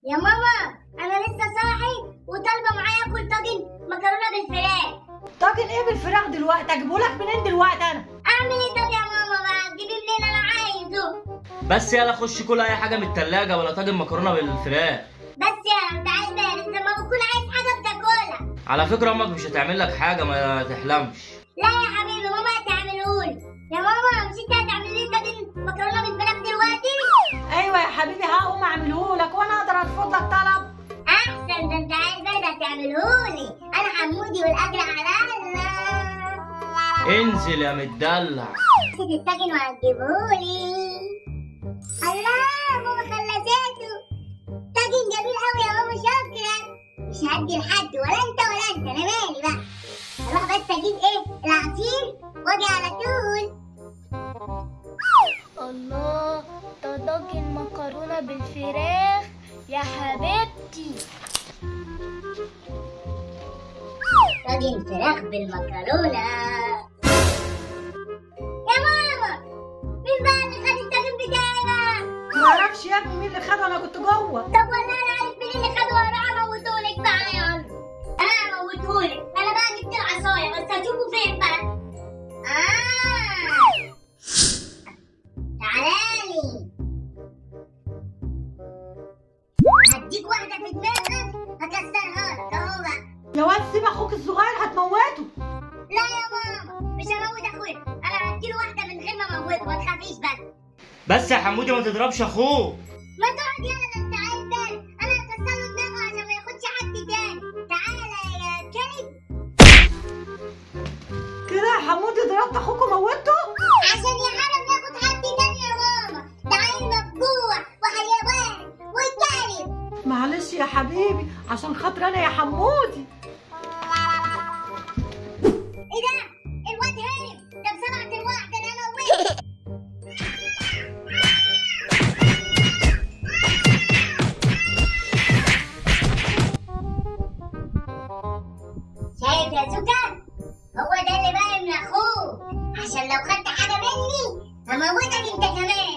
يا ماما انا لسه صاحي وطالبه معايا اكل طاجن مكرونه بالفراخ طاجن ايه بالفراخ دلوقتي اجيبهولك منين دلوقتي انا اعمل ايه طب يا ماما بقى تجيبي منين انا عايزه بس يلا خش كل اي حاجه من التلاجة ولا طاجن مكرونه بالفراخ بس يا انت عايز بالك لما بكون عايز حاجه بتاكلها على فكره امك مش هتعمل لك حاجه ما تحلمش لا يا حبيبي ماما هتعملهولي يا ماما مش انت هتعملي لي طاجن مكرونه بالفراخ دلوقتي ايوه يا حبيبي هقوم اعملهولك وانا اقدر ارفض لك طلب احسن ده انت عايز بقى هتعملهولي انا حمودي والاجر على الله انزل يا متدلع سيد الطاجن وهتجيبهولي الله ماما خلصته طاجن جميل قوي يا ماما شكرا مش هدي لحد ولا انت ولا انت انا مالي بقى اروح بس اجيب ايه العصير واجي على طول الله ده طاجن مكرونة بالفراخ يا حبيبتي طاجن فراخ بالمكرونه يا ماما مين بقى اللي خد الطاجن بتاعي بقى ما اعرفش يا ابني مين اللي خده انا كنت جوه طب والله انا عارف مين اللي خده واروح اموتهولك بقى يلا انا هموتهولك انا بقى جبت العصايه بس هشوفه فين بقى اه تعالالي هديك واحده في دماغك هكسرها لك اهو بقى يا واد سيب اخوك الصغير هتموته لا يا ماما مش هموت اخويا انا هديله واحده من غير ما اموته ما تخافيش بس بس يا حمودي ما تضربش اخوك ما تقعد يلا ده انت عايز بالك انا هكسر له دماغه عشان ما ياخدش حد تاني تعالى يا كلب كده يا حمودي ضربت اخوك وموته عشان يا حرام ياخد حد تاني يا ماما ده عيل مفجوع وحيوان وكلب معلش يا حبيبي عشان خاطر انا يا حمودي ايه ده الواد هرب ده بسرعة الواحدة انا موته شايف يا زوكا هو ده اللي باقي من اخوك عشان لو خدت حاجة مني هموتك انت كمان